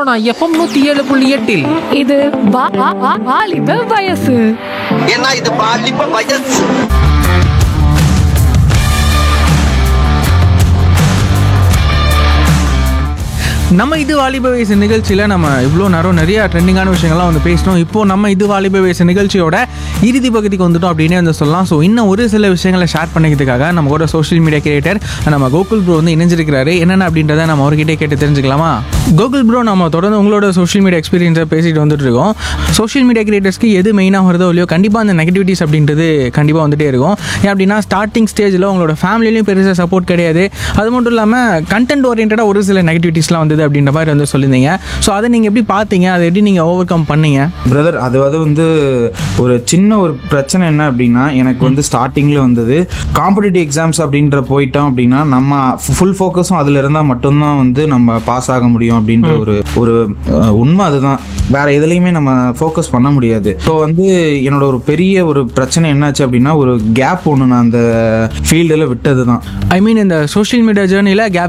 Sona FM நூத்தி ஏழு புள்ளி எட்டில் இது வா- வா- வா- வாலிப வயசு ஏன்னா இது பாலிப்ப வயசு நம்ம இது வாலிப வயசு நிகழ்ச்சியில் நம்ம இவ்வளோ நேரம் நிறைய ட்ரெண்டிங்கான விஷயங்கள்லாம் வந்து பேசினோம் இப்போ நம்ம இது வாலிப வயசு நிகழ்ச்சியோட இறுதி பகுதிக்கு வந்துட்டோம் அப்படின்னே வந்து சொல்லலாம் ஸோ இன்னும் ஒரு சில விஷயங்களை ஷேர் பண்ணிக்கிறதுக்காக நம்ம கூட சோஷியல் மீடியா கிரியேட்டர் நம்ம கோகுல் ப்ரோ வந்து இணைஞ்சிருக்கிறாரு என்னென்ன அப்படின்றத நம்ம அவர்கிட்டே கேட்டு தெரிஞ்சுக்கலாமா கோகுல் ப்ரோ நம்ம தொடர்ந்து உங்களோட சோஷியல் மீடியா எக்ஸ்பீரியன்ஸை பேசிட்டு வந்துட்டு இருக்கோம் சோஷியல் மீடியா கிரியேட்டர்ஸ்க்கு எது மெயினாக வருதோ இல்லையோ கண்டிப்பாக அந்த நெகட்டிவிட்டிஸ் அப்படின்றது கண்டிப்பாக வந்துட்டே இருக்கும் ஏன் அப்படின்னா ஸ்டார்டிங் ஸ்டேஜில் உங்களோட ஃபேமிலிலையும் பெருசாக சப்போர்ட் கிடையாது அது மட்டும் இல்லாமல் கண்டென்ட் ஓரியன்டாக ஒரு சில நெகட்டிவிட்டிஸ்லாம் வந்தது அப்படின்ற மாதிரி வந்து சொல்லியிருந்தீங்க ஸோ அதை நீங்கள் எப்படி பார்த்தீங்க அதை எப்படி நீங்கள் ஓவர் கம் பண்ணீங்க பிரதர் அது வந்து வந்து ஒரு சின்ன ஒரு பிரச்சனை என்ன அப்படின்னா எனக்கு வந்து ஸ்டார்டிங்கில் வந்தது காம்படிட்டிவ் எக்ஸாம்ஸ் அப்படின்ற போயிட்டோம் அப்படின்னா நம்ம ஃபுல் ஃபோக்கஸும் அதில் இருந்தால் மட்டும்தான் வந்து நம்ம பாஸ் ஆக முடியும் அப்படின்ற ஒரு ஒரு அஹ், உண்மை அதுதான் வேற எதுலையுமே நம்ம ஃபோக்கஸ் பண்ண முடியாது ஸோ வந்து என்னோட ஒரு பெரிய ஒரு பிரச்சனை என்னாச்சு அப்படின்னா ஒரு கேப் ஒன்று நான் அந்த ஃபீல்டில் விட்டது தான் ஐ மீன் இந்த சோஷியல் மீடியா ஜேர்னியில் கேப்